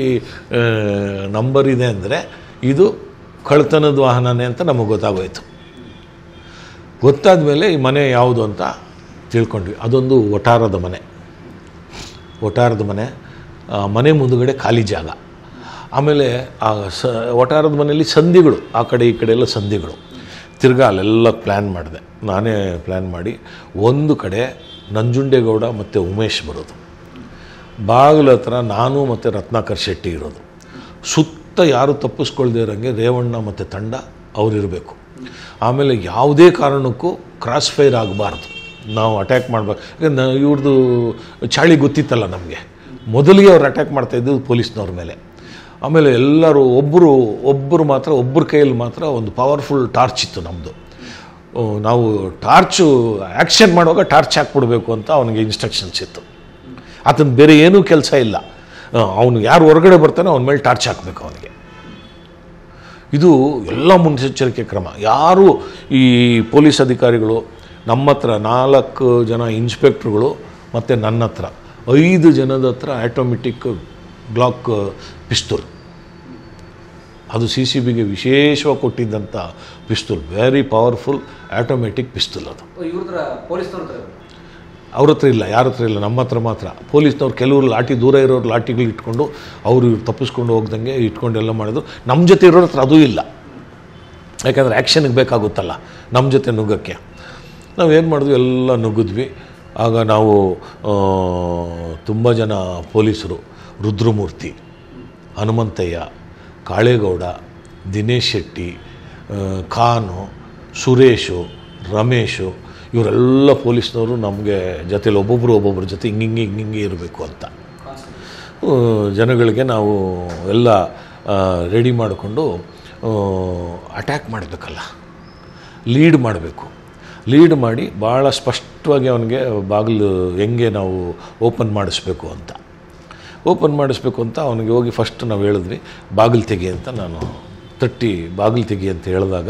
ನಂಬರ್ ಇದೆ ಅಂದರೆ ಇದು ಕಳ್ತನದ ವಾಹನನೇ ಅಂತ ನಮಗೆ ಗೊತ್ತಾಗೋಯ್ತು ಗೊತ್ತಾದ ಮೇಲೆ ಈ ಮನೆ ಯಾವುದು ಅಂತ ತಿಳ್ಕೊಂಡ್ವಿ ಅದೊಂದು ಒಟಾರದ ಮನೆ ಒಟಾರದ ಮನೆ ಆ ಮನೆ ಮುಂದುಗಡೆ ಖಾಲಿ ಜಾಗ ಆಮೇಲೆ ಆ ಸ ಒಟಾರದ ಮನೆಯಲ್ಲಿ ಸಂಧಿಗಳು ಆ ಕಡೆ ಈ ಕಡೆ ಎಲ್ಲ ಸಂಧಿಗಳು ತಿರ್ಗಾ ಅಲ್ಲೆಲ್ಲ ಪ್ಲ್ಯಾನ್ ಮಾಡಿದೆ ನಾನೇ ಪ್ಲ್ಯಾನ್ ಮಾಡಿ ಒಂದು ಕಡೆ ನಂಜುಂಡೇಗೌಡ ಮತ್ತು ಉಮೇಶ್ ಬರೋದು ಬಾಗಿಲ ಹತ್ರ ನಾನು ಮತ್ತು ರತ್ನಾಕರ್ ಶೆಟ್ಟಿ ಇರೋದು ಸುತ್ತ ಯಾರು ತಪ್ಪಿಸ್ಕೊಳ್ದೇ ಇರೋಂಗೆ ರೇವಣ್ಣ ಮತ್ತು ತಂಡ ಅವರಿರಬೇಕು ಆಮೇಲೆ ಯಾವುದೇ ಕಾರಣಕ್ಕೂ ಕ್ರಾಸ್ ಫೈರ್ ಆಗಬಾರ್ದು ನಾವು ಅಟ್ಯಾಕ್ ಮಾಡಬೇಕು ಯಾಕಂದ್ರೆ ಇವ್ರದ್ದು ಚಾಳಿ ಗೊತ್ತಿತ್ತಲ್ಲ ನಮಗೆ ಮೊದಲಿಗೆ ಅವ್ರು ಅಟ್ಯಾಕ್ ಮಾಡ್ತಾಯಿದ್ದು ಪೊಲೀಸ್ನವ್ರ ಮೇಲೆ ಆಮೇಲೆ ಎಲ್ಲರೂ ಒಬ್ಬರು ಒಬ್ಬರು ಮಾತ್ರ ಒಬ್ಬರ ಕೈಯಲ್ಲಿ ಮಾತ್ರ ಒಂದು ಪವರ್ಫುಲ್ ಟಾರ್ಚ್ ಇತ್ತು ನಮ್ಮದು ನಾವು ಟಾರ್ಚು ಆ್ಯಕ್ಷನ್ ಮಾಡುವಾಗ ಟಾರ್ಚ್ ಹಾಕ್ಬಿಡ್ಬೇಕು ಅಂತ ಅವನಿಗೆ ಇನ್ಸ್ಟ್ರಕ್ಷನ್ಸ್ ಇತ್ತು ಆತನ ಬೇರೆ ಏನೂ ಕೆಲಸ ಇಲ್ಲ ಅವನು ಯಾರು ಹೊರಗಡೆ ಬರ್ತಾನೆ ಅವನ ಮೇಲೆ ಟಾರ್ಚ್ ಹಾಕಬೇಕು ಅವನಿಗೆ ಇದು ಎಲ್ಲ ಮುನ್ನೆಚ್ಚರಿಕೆ ಕ್ರಮ ಯಾರು ಈ ಪೊಲೀಸ್ ಅಧಿಕಾರಿಗಳು ನಮ್ಮ ಹತ್ರ ನಾಲ್ಕು ಜನ ಇನ್ಸ್ಪೆಕ್ಟ್ರುಗಳು ಮತ್ತು ನನ್ನ ಹತ್ರ ಐದು ಜನದ ಹತ್ರ ಆಟೋಮೆಟಿಕ್ ಗ್ಲಾಕ್ ಪಿಸ್ತೂಲ್ ಅದು ಸಿ ಸಿ ಬಿಗೆ ವಿಶೇಷವಾಗಿ ಕೊಟ್ಟಿದ್ದಂಥ pistol very powerful automatic pistol ಅದು ಇವ್ರದ್ರ ಪೊಲೀಸ್ನವ್ರ ಹತ್ರ ಅವ್ರ ಹತ್ರ ಇಲ್ಲ ಯಾರ ಹತ್ರ ಇಲ್ಲ ನಮ್ಮ ಹತ್ರ ಮಾತ್ರ ಪೊಲೀಸ್ನವ್ರು ಕೆಲವರು ಲಾಠಿ ದೂರ ಇರೋರು ಲಾಠಿಗಳು ಇಟ್ಕೊಂಡು ಅವರು ಇವ್ರು ತಪ್ಪಿಸ್ಕೊಂಡು ಹೋಗ್ದಂಗೆ ಇಟ್ಕೊಂಡು ಎಲ್ಲ ಮಾಡೋದು ನಮ್ಮ ಜೊತೆ ಇರೋರ ಹತ್ರ ಅದೂ ಇಲ್ಲ ಯಾಕಂದರೆ ಆ್ಯಕ್ಷನ್ಗೆ ಬೇಕಾಗುತ್ತಲ್ಲ ನಮ್ಮ ಜೊತೆ ನುಗ್ಗಕ್ಕೆ ನಾವೇನು ಮಾಡಿದ್ವಿ ಎಲ್ಲ ನುಗ್ಗಿದ್ವಿ ಆಗ ನಾವು ತುಂಬ ಜನ ಪೊಲೀಸರು ರುದ್ರಮೂರ್ತಿ ಹನುಮಂತಯ್ಯ ಕಾಳೇಗೌಡ ದಿನೇಶ್ ಶೆಟ್ಟಿ ಆ, ಖಾನು ಸುರೇಶು ರಮೇಶು ಇವರೆಲ್ಲ ಪೊಲೀಸ್ನವರು ನಮಗೆ ಜೊತೆಲಿ ಒಬ್ಬೊಬ್ಬರು ಒಬ್ಬೊಬ್ಬರ ಜೊತೆ ಹಿಂಗಿಂಗೆ ಹಿಂಗಿಂಗೆ ಇರಬೇಕು ಅಂತ ಆ, ಜನಗಳಿಗೆ ನಾವು ಎಲ್ಲ ರೆಡಿ ಮಾಡಿಕೊಂಡು ಅಟ್ಯಾಕ್ ಮಾಡಬೇಕಲ್ಲ ಲೀಡ್ ಮಾಡಬೇಕು ಲೀಡ್ ಮಾಡಿ ಭಾಳ ಸ್ಪಷ್ಟವಾಗಿ ಅವನಿಗೆ ಬಾಗಿಲು ಹೆಂಗೆ ನಾವು ಓಪನ್ ಮಾಡಿಸ್ಬೇಕು ಅಂತ ಓಪನ್ ಮಾಡಿಸ್ಬೇಕು ಅಂತ ಅವನಿಗೆ ಹೋಗಿ ಫಸ್ಟ್ ನಾವು ಹೇಳಿದ್ವಿ ಬಾಗಿಲು ತೆಗಿ ಅಂತ ನಾನು ತಟ್ಟಿ ಬಾಗಿಲು ತೆಗಿ ಅಂತ ಹೇಳಿದಾಗ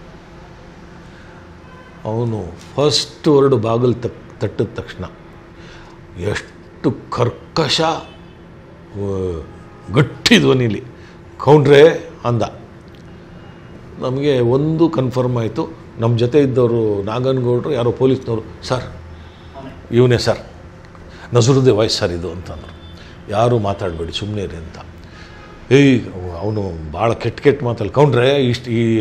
ಅವನು ಫಸ್ಟ್ ವರ್ಡ್ ಬಾಗಿಲು ತಕ್ ತಟ್ಟಿದ ತಕ್ಷಣ ಎಷ್ಟು ಕರ್ಕಶ ಆ, ಗಟ್ಟಿ ಧ್ವನಿಲಿ ಕೌಂಡ್ರೆ ಅಂದ ನಮಗೆ ಒಂದು ಕನ್ಫರ್ಮ್ ಆಯಿತು ನಮ್ಮ ಜೊತೆ ಇದ್ದವರು ನಾಗನಗೌಡರು ಯಾರೋ ಪೊಲೀಸ್ನವರು ಸರ್ ಇವನೇ ಸರ್ ನಜರುದ್ದೇ ವಾಯ್ಸ್ ಸರ್ ಇದು ಅಂತಂದರು ಯಾರೂ ಮಾತಾಡಬೇಡಿ ಸುಮ್ಮನೆ ಇರಿ ಅಂತ ಏಯ್ ಅವನು ಭಾಳ ಕೆಟ್ಟ ಕೆಟ್ಟ ಮಾತಲ್ಲಿ ಕೌಂಡ್ರೆ ಇಷ್ಟು ಈ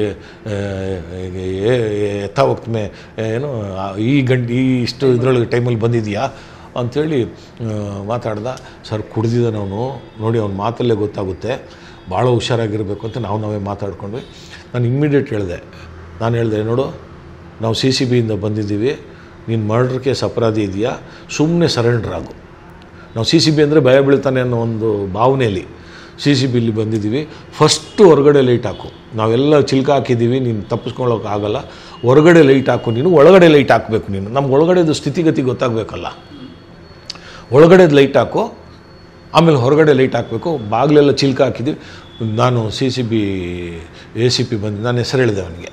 ಎತ್ತ ಹೋಗ್ತಮೆ ಏನು ಆ, ಈ ಗಂಟೆ ಈ ಇಷ್ಟು ಇದರೊಳಗೆ ಟೈಮಲ್ಲಿ ಬಂದಿದೆಯಾ ಅಂಥೇಳಿ ಮಾತಾಡ್ದ ಸರ್ ಕುಡ್ದಿದ್ದಾನೆ ಅವನು ನೋಡಿ ಅವ್ನ ಮಾತಲ್ಲೇ ಗೊತ್ತಾಗುತ್ತೆ ಭಾಳ ಹುಷಾರಾಗಿರಬೇಕು ಅಂತ ನಾವು ನಾವೇ ಮಾತಾಡ್ಕೊಂಡ್ವಿ ನಾನು ಇಮ್ಮಿಡಿಯೇಟ್ ಹೇಳಿದೆ ನಾನು ಹೇಳಿದೆ ನೋಡು ನಾವು ಸಿ ಸಿ ಬಿಯಿಂದ ಬಂದಿದ್ದೀವಿ ನೀನು ಮರ್ಡರ್ ಕೇಸ್ ಅಪರಾಧಿ ಇದೆಯಾ ಸುಮ್ಮನೆ ಸರೆಂಡರ್ ಆಗು ನಾವು ಸಿ ಸಿ ಬಿ ಅಂದರೆ ಭಯ ಬೀಳ್ತಾನೆ ಅನ್ನೋ ಒಂದು ಭಾವನೆಯಲ್ಲಿ ಸಿ ಸಿ ಬಿಲಿ ಬಂದಿದ್ದೀವಿ ಫಸ್ಟು ಹೊರಗಡೆ ಲೈಟ್ ಹಾಕು ನಾವೆಲ್ಲ ಚಿಲ್ಕ ಹಾಕಿದ್ದೀವಿ ನೀನು ತಪ್ಪಿಸ್ಕೊಳ್ಳೋಕೆ ಆಗಲ್ಲ ಹೊರಗಡೆ ಲೈಟ್ ಹಾಕು ನೀನು ಒಳಗಡೆ ಲೈಟ್ ಹಾಕಬೇಕು ನೀನು ನಮ್ಗೆ ಒಳಗಡೆದು ಸ್ಥಿತಿಗತಿ ಗೊತ್ತಾಗಬೇಕಲ್ಲ ಒಳಗಡೆದು ಲೈಟ್ ಹಾಕು ಆಮೇಲೆ ಹೊರಗಡೆ ಲೈಟ್ ಹಾಕಬೇಕು ಬಾಗಿಲೆಲ್ಲ ಚಿಲ್ಕ ಹಾಕಿದ್ದೀವಿ ನಾನು C C B A C P ಬಂದು ನಾನು ಹೆಸರು ಹೇಳಿದೆ ಅವನಿಗೆ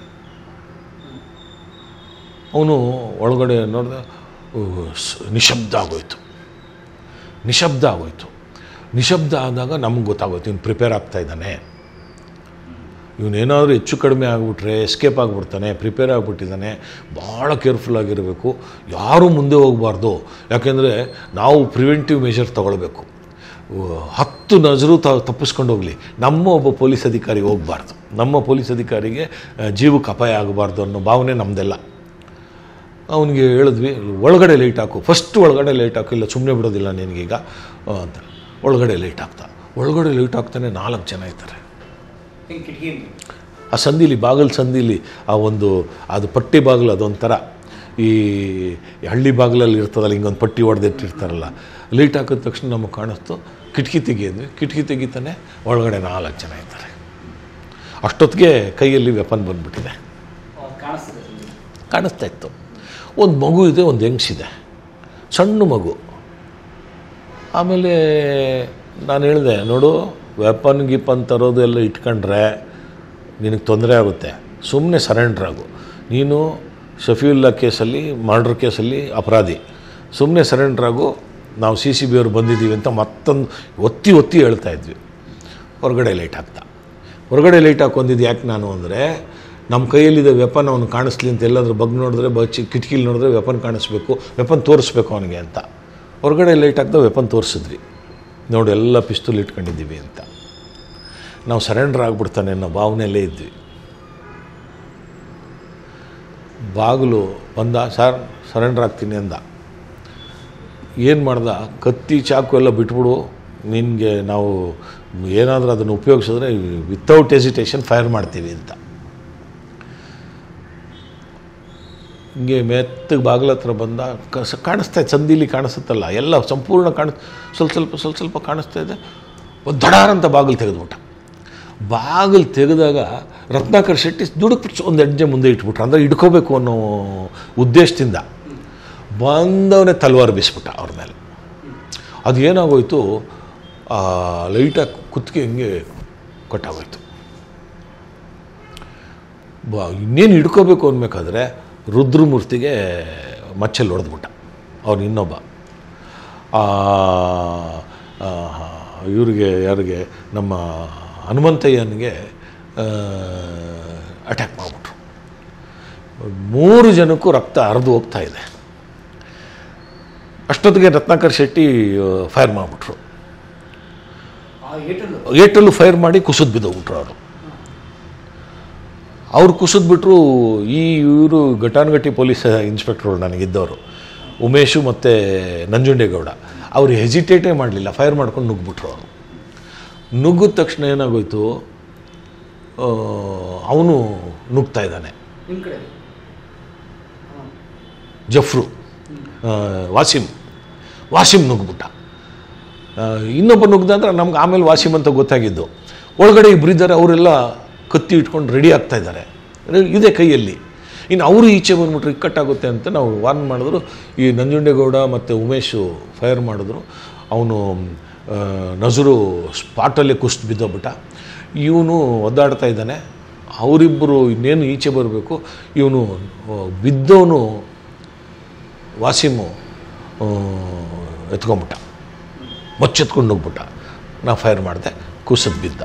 ಅವನು ಒಳಗಡೆ ನೋಡಿದ ನಿಶಬ್ದ ಆಗೋಯ್ತು ನಿಶಬ್ದ ಆಗೋಯ್ತು ನಿಶಬ್ದ ಆದಾಗ ನಮ್ಗೆ ಗೊತ್ತಾಗೋಯ್ತು ಇವನು ಪ್ರಿಪೇರ್ ಆಗ್ತಾ ಇದ್ದಾನೆ ಇವನೇನಾದರೂ ಹೆಚ್ಚು ಕಡಿಮೆ ಆಗಿಬಿಟ್ರೆ ಎಸ್ಕೇಪ್ ಆಗಿಬಿಡ್ತಾನೆ ಪ್ರಿಪೇರ್ ಆಗಿಬಿಟ್ಟಿದ್ದಾನೆ ಭಾಳ ಕೇರ್ಫುಲ್ ಆಗಿರಬೇಕು ಯಾರೂ ಮುಂದೆ ಹೋಗಬಾರ್ದು ಯಾಕೆಂದರೆ ನಾವು ಪ್ರಿವೆಂಟಿವ್ ಮೆಷರ್ ತಗೊಳ್ಬೇಕು ಉ- ಹತ್ತು ನಜರು ತ ತಪ್ಪಿಸ್ಕೊಂಡು ಹೋಗಲಿ ನಮ್ಮ ಒಬ್ಬ ಪೊಲೀಸ್ ಅಧಿಕಾರಿ ಹೋಗಬಾರ್ದು ನಮ್ಮ ಪೊಲೀಸ್ ಅಧಿಕಾರಿಗೆ ಆ, ಜೀವಕ್ಕೆ ಅಪಾಯ ಆಗಬಾರ್ದು ಅನ್ನೋ ಭಾವನೆ ನಮ್ಮದೆಲ್ಲ ಅವನಿಗೆ ಹೇಳಿದ್ವಿ ಒಳಗಡೆ ಲೈಟ್ ಹಾಕು ಫಸ್ಟ್ ಒಳಗಡೆ ಲೈಟ್ ಹಾಕು ಇಲ್ಲ ಸುಮ್ಮನೆ ಬಿಡೋದಿಲ್ಲ ನಿನಗೀಗ ಆ, ಅಂತ ಒಳಗಡೆ ಲೈಟ್ ಹಾಕ್ತಾ ಒಳಗಡೆ ಲೈಟ್ ಹಾಕ್ತಾನೆ ನಾಲ್ಕು ಜನ ಇರ್ತಾರೆ ಹಿಂಗೆ ಕಿಟಕಿಯಿಂದ ಆ ಸಂದಿಲಿ ಬಾಗಿಲು ಸಂದಿಲಿ ಆ ಒಂದು ಅದು ಪಟ್ಟಿ ಬಾಗಿಲು ಅದೊಂಥರ ಈ ಹಳ್ಳಿ ಬಾಗಿಲಲ್ಲಿ ಇರ್ತದಲ್ಲ ಹಿಂಗೊಂದು ಪಟ್ಟಿ ಹೊಡೆದಿಟ್ಟಿರ್ತಾರಲ್ಲ ಲೈಟ್ ಹಾಕಿದ ತಕ್ಷಣ ನಮಗೆ ಕಾಣಿಸ್ತು ಕಿಟಕಿ ತೆಗಿದ್ವಿ ಕಿಟಕಿ ತೆಗಿತಾನೆ ಒಳಗಡೆ ನಾಲ್ಕು ಜನ ಇರ್ತಾರೆ ಅಷ್ಟೊತ್ತಿಗೆ ಕೈಯಲ್ಲಿ ವೆಪನ್ ಬಂದ್ಬಿಟ್ಟಿದೆ ಅದು ಕಾಣಿಸ್ತದೆ ಇಲ್ಲಿ. ಕಾಣಿಸ್ತಾ ಇತ್ತು ಒಂದು ಮಗು ಇದೆ ಒಂದು ಹೆಂಗ್ಸಿದೆ ಸಣ್ಣ ಮಗು ಆಮೇಲೆ ನಾನು ಹೇಳಿದೆ ನೋಡು ವೆಪನ್ ಗಿಪನ್ ತರೋದು ಎಲ್ಲ ಇಟ್ಕೊಂಡ್ರೆ ನಿನಗೆ ತೊಂದರೆ ಆಗುತ್ತೆ ಸುಮ್ಮನೆ ಸರೆಂಡ್ರ್ ಆಗು ನೀನು ಶಫೀವುಲ್ಲಾ ಕೇಸಲ್ಲಿ ಮರ್ಡರ್ ಕೇಸಲ್ಲಿ ಅಪರಾಧಿ ಸುಮ್ಮನೆ ಸರೆಂಡ್ರ್ ಆಗು ನಾವು ಸಿ ಸಿ ಬಿ ಅವ್ರು ಬಂದಿದ್ದೀವಿ ಅಂತ ಮತ್ತೊಂದು ಒತ್ತಿ ಒತ್ತಿ ಹೇಳ್ತಾ ಇದ್ವಿ ಹೊರಗಡೆ ಲೈಟ್ ಹಾಕ್ತಾ ಹೊರಗಡೆ ಲೈಟ್ ಹಾಕೊಂಡಿದ್ದು ಯಾಕೆ ನಾನು ಅಂದರೆ ನಮ್ಮ ಕೈಯಲ್ಲಿದೆ ವೆಪನ್ ಅವನು ಕಾಣಿಸ್ಲಿ ಅಂತ ಎಲ್ಲಾದ್ರೂ ಬಗ್ ನೋಡಿದ್ರೆ ಬಚ್ಚಿ ಕಿಟಕಿಲಿ ನೋಡಿದ್ರೆ ವೆಪನ್ ಕಾಣಿಸ್ಬೇಕು ವೆಪನ್ ತೋರಿಸ್ಬೇಕು ಅವನಿಗೆ ಅಂತ ಹೊರಗಡೆ ಲೈಟ್ ಹಾಕ್ದ ವೆಪನ್ ತೋರಿಸಿದ್ವಿ ನೋಡಿ ಎಲ್ಲ ಪಿಸ್ತೂಲ್ ಇಟ್ಕೊಂಡಿದ್ದೀವಿ ಅಂತ ನಾವು ಸರೆಂಡರ್ ಆಗಿಬಿಡ್ತಾನೆ ಅನ್ನೋ ಭಾವನೆಯಲ್ಲೇ ಇದ್ವಿ ಬಾಗಿಲು ಬಂದ ಸರ್ ಸರೆಂಡರ್ ಆಗ್ತೀನಿ ಅಂದ ಏನು ಮಾಡ್ದ ಕತ್ತಿ ಚಾಕು ಎಲ್ಲ ಬಿಟ್ಬಿಡು ನಿನಗೆ ನಾವು ಏನಾದರೂ ಅದನ್ನು ಉಪಯೋಗಿಸಿದ್ರೆ ವಿತೌಟ್ ಎಸಿಟೇಷನ್ ಫೈರ್ ಮಾಡ್ತೀವಿ ಅಂತ ಹಿಂಗೆ ಮೆತ್ತಗೆ ಬಾಗಿಲ ಹತ್ರ ಬಂದ ಕಸ ಕಾಣಿಸ್ತಾ ಇದೆ ಸಂದಿಲಿ ಕಾಣಿಸುತ್ತಲ್ಲ ಎಲ್ಲ ಸಂಪೂರ್ಣ ಕಾಣಿಸ್ ಸ್ವಲ್ಪ ಸ್ವಲ್ಪ ಸ್ವಲ್ಪ ಸ್ವಲ್ಪ ಕಾಣಿಸ್ತಾ ಇದೆ ಒಂದು ದಡಾರ್ ಅಂತ ಬಾಗಿಲು ತೆಗೆದ್ಬಿಟ್ಟ ಬಾಗಿಲು ತೆಗೆದಾಗ ರತ್ನಾಕರ್ ಶೆಟ್ಟಿ ದುಡುಕ್ಬಿಟ್ಟು ಒಂದು ಹೆಜ್ಜೆ ಮುಂದೆ ಇಟ್ಬಿಟ್ರು ಅಂದರೆ ಹಿಡ್ಕೋಬೇಕು ಅನ್ನೋ ಉದ್ದೇಶದಿಂದ ಬಂದವನೇ ತಲ್ವಾರ್ ಬೀಸ್ಬಿಟ್ಟ ಅವ್ರ ಮೇಲೆ ಅದು ಏನಾಗೋಯ್ತು ಆ ಲೈಟಾಗಿ ಕುತ್ತಿಗೆ ಹಿಂಗೆ ಕಟ್ಟಾಗೋಯ್ತು ಬಾ ಇನ್ನೇನು ಹಿಡ್ಕೋಬೇಕು ಅನ್ಬೇಕಾದ್ರೆ ರುದ್ರಮೂರ್ತಿಗೆ ಮಚ್ಚಲ್ಲಿ ಹೊಡೆದ್ಬಿಟ್ಟ ಅವ್ನು ಇನ್ನೊಬ್ಬ ಆ, ಆ, ಇವ್ರಿಗೆ ಯಾರಿಗೆ ನಮ್ಮ ಹನುಮಂತಯ್ಯನಿಗೆ ಅಟ್ಯಾಕ್ ಮಾಡಿಬಿಟ್ರು ಮೂರು ಜನಕ್ಕೂ ರಕ್ತ ಹರಿದು ಹೋಗ್ತಾ ಇದೆ ಅಷ್ಟೊತ್ತಿಗೆ ರತ್ನಾಕರ್ ಶೆಟ್ಟಿ ಫೈರ್ ಮಾಡಿಬಿಟ್ರು ಆ ಏಟಲ್ಲೂ ಏಟಲ್ಲೂ ಫೈರ್ ಮಾಡಿ ಕುಸಿದು ಬಿದ್ದೋಗ್ಬಿಟ್ರು ಅವರು ಅವ್ರು ಕುಸಿದ್ಬಿಟ್ರು ಈ ಇವರು ಘಟಾನ್ಘಟ್ಟಿ ಪೊಲೀಸ್ ಇನ್ಸ್ಪೆಕ್ಟ್ರು ನನಗಿದ್ದವರು ಉಮೇಶು ಮತ್ತು ನಂಜುಂಡೇಗೌಡ ಅವ್ರು ಹೆಸಿಟೇಟೇ ಮಾಡಲಿಲ್ಲ ಫೈರ್ ಮಾಡ್ಕೊಂಡು ನುಗ್ಗಿಬಿಟ್ರು ಅವರು ನುಗ್ಗಿದ ತಕ್ಷಣ ಏನಾಗೋಯ್ತು ಅವನು ನುಗ್ತಾ ಇದ್ದಾನೆ ನಿಮ್ಮ ಕಡೆ ಜಫ್ರು ಆ, ವಾಸಿಮ್ ವಾಸಿಮ್ ನುಗ್ಬಿಟ್ಟ ಆ, ಇನ್ನೊಬ್ಬ ನುಗ್ದ ಅಂದ್ರೆ ನಮ್ಗೆ ಆಮೇಲೆ ವಾಸಿಮ್ ಅಂತ ಗೊತ್ತಾಗಿದ್ದು ಒಳಗಡೆ ಇಬ್ಬರಿದ್ದಾರೆ ಅವರೆಲ್ಲ ಕತ್ತಿ ಇಟ್ಕೊಂಡು ರೆಡಿ ಆಗ್ತಾ ಇದ್ದಾರೆ ಇದೆ ಕೈಯಲ್ಲಿ ಇನ್ನು ಅವರು ಈಚೆ ಬಂದ್ಬಿಟ್ರೆ ಇಕ್ಕಟ್ಟಾಗುತ್ತೆ ಅಂತ ನಾವು ವಾರ್ನ್ ಮಾಡಿದ್ರು ಈ ನಂಜುಂಡೇಗೌಡ ಮತ್ತು ಉಮೇಶು ಫೈರ್ ಮಾಡಿದ್ರು ಅವನು ಆ, ನಜರು ಸ್ಪಾಟಲ್ಲೇ ಕುಸ್ತು ಬಿದ್ದೋಗ್ಬಿಟ್ಟ ಇವನು ಒದ್ದಾಡ್ತಾ ಇದ್ದಾನೆ ಅವರಿಬ್ಬರು ಇನ್ನೇನು ಈಚೆ ಬರಬೇಕು ಇವನು ಬಿದ್ದವನು ವಾಸಿಮು ಆ, ಎತ್ಕೊಂಬಿಟ್ಟ ಮಚ್ಚೆತ್ಕೊಂಡು ಹೋಗ್ಬಿಟ್ಟ ನಾ ಫೈರ್ ಮಾಡಿದೆ ಕುಸಿದ್ ಬಿದ್ದ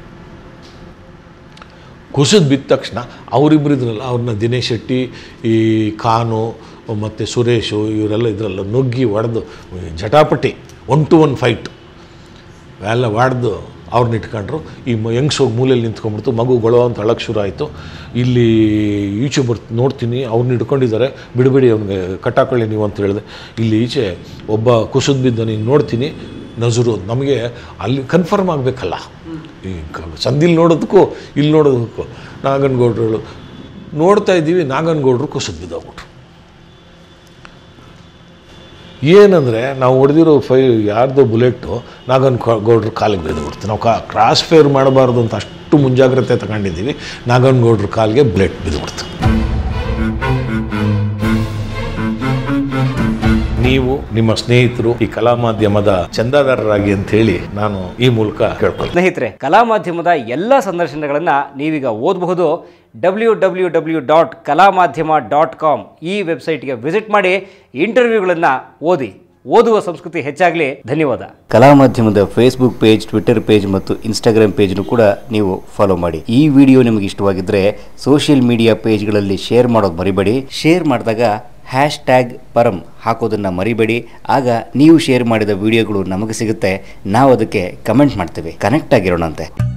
ಕುಸಿದ್ ಬಿದ್ದ ತಕ್ಷಣ ಅವರಿಬ್ಬರು ಇದ್ರಲ್ಲ ಅವ್ರನ್ನ ದಿನೇಶ್ ಶೆಟ್ಟಿ ಈ ಖಾನು ಮತ್ತು ಸುರೇಶು ಇವರೆಲ್ಲ ಇದ್ರಲ್ಲ ನುಗ್ಗಿ ಹೊಡೆದು ಜಟಾಪಟಿ ಒನ್ ಟು ಒನ್ ಫೈಟ್ ಎಲ್ಲ ಹೊಡೆದು ಅವ್ರನ್ನ ಇಟ್ಕೊಂಡ್ರು ಈ ಮ ಹೆಂಗ್ಸ್ ಹೋಗಿ ಮೂಲೆಯಲ್ಲಿ ನಿಂತ್ಕೊಂಡ್ಬಿಡ್ತು ಮಗು ಗೊಳೋ ಅಂತ ಅಳಕ್ಕೆ ಶುರು ಆಯಿತು ಇಲ್ಲಿ ಈಚೆ ಬರ್ತ್ ನೋಡ್ತೀನಿ ಅವ್ರನ್ನ ಇಟ್ಕೊಂಡಿದ್ದಾರೆ ಬಿಡಬೇಡಿ ಅವ್ನಿಗೆ ಕಟ್ಟಾಕೊಳ್ಳಿ ನೀವು ಅಂತ ಹೇಳಿದೆ ಇಲ್ಲಿ ಈಚೆ ಒಬ್ಬ ಕುಸಿದ್ ಬಿದ್ದ ನೀನು ನೋಡ್ತೀನಿ ನಜರು ನಮಗೆ ಅಲ್ಲಿ ಕನ್ಫರ್ಮ್ ಆಗಬೇಕಲ್ಲ ಈ ಕ- ಸಂದಿಲ್ ನೋಡೋದಕ್ಕೂ ಇಲ್ಲಿ ನೋಡೋದಕ್ಕೂ ನಾಗನಗೌಡರು ನೋಡ್ತಾ ಇದ್ದೀವಿ ನಾಗನಗೌಡರು ಕುಸಿದ್ ಬಿದ್ದೋಗ್ಬಿಟ್ರು ಏನಂದರೆ ನಾವು ಹೊಡೆದಿರೋ ಫೈ ಯಾರ್ದೋ ಬುಲೆಟು ನಾಗನ್ ಗೌಡ್ರ ಕಾಲಿಗೆ ಬಿದ್ದುಬಿಡ್ತು ನಾವು ಕಾ ಕ್ರಾಸ್ ಫೇರ್ ಮಾಡಬಾರ್ದು ಅಂತ ಅಷ್ಟು ಮುಂಜಾಗ್ರತೆ ತಗೊಂಡಿದ್ದೀವಿ ನಾಗನಗೌಡ್ರ ಕಾಲಿಗೆ ಬುಲೆಟ್ ಬಿದ್ದುಬಿಡ್ತು ನೀವು ನಿಮ್ಮ ಸ್ನೇಹಿತರು ಈ ಕಲಾ ಮಾಧ್ಯಮದ ಚಂದಾದಾರರಾಗಿ ಅಂತ ಹೇಳಿ ನಾನು ಈ ಮೂಲಕ ಕೇಳ್ಕೊಳ್ತೀನಿ ಸ್ನೇಹಿತರೆ ಕಲಾ ಮಾಧ್ಯಮದ ಎಲ್ಲ ಸಂದರ್ಶನಗಳನ್ನು ನೀವೀಗ ಓದಬಹುದು ಡಬ್ಲ್ಯೂ ಡಬ್ಲ್ಯೂ ಡಬ್ಲ್ಯೂ ಡಾಟ್ ಕಲಾ ಮಾಧ್ಯಮ ಡಾಟ್ ಕಾಮ್ ಈ ವೆಬ್ಸೈಟ್ಗೆ ವಿಸಿಟ್ ಮಾಡಿ ಇಂಟರ್ವ್ಯೂಗಳನ್ನು ಓದಿ ಓದುವ ಸಂಸ್ಕೃತಿ ಹೆಚ್ಚಾಗಲಿ ಧನ್ಯವಾದ ಕಲಾ ಮಾಧ್ಯಮದ ಫೇಸ್ಬುಕ್ ಪೇಜ್ ಟ್ವಿಟರ್ ಪೇಜ್ ಮತ್ತು ಇನ್ಸ್ಟಾಗ್ರಾಮ್ ಪೇಜ್ನು ಕೂಡ ನೀವು ಫಾಲೋ ಮಾಡಿ ಈ ವಿಡಿಯೋ ನಿಮಗೆ ಇಷ್ಟವಾಗಿದ್ದರೆ ಸೋಷಿಯಲ್ ಮೀಡಿಯಾ ಪೇಜ್ಗಳಲ್ಲಿ ಶೇರ್ ಮಾಡೋದು ಮರಿಬೇಡಿ ಶೇರ್ ಮಾಡಿದಾಗ ಹ್ಯಾಶ್ ಟ್ಯಾಗ್ ಪರಂ ಹಾಕೋದನ್ನು ಮರಿಬೇಡಿ ಆಗ ನೀವು ಶೇರ್ ಮಾಡಿದ ವಿಡಿಯೋಗಳು ನಮಗೆ ಸಿಗುತ್ತೆ ನಾವು ಅದಕ್ಕೆ ಕಮೆಂಟ್ ಮಾಡ್ತೇವೆ ಕನೆಕ್ಟ್ ಆಗಿರೋಣಂತೆ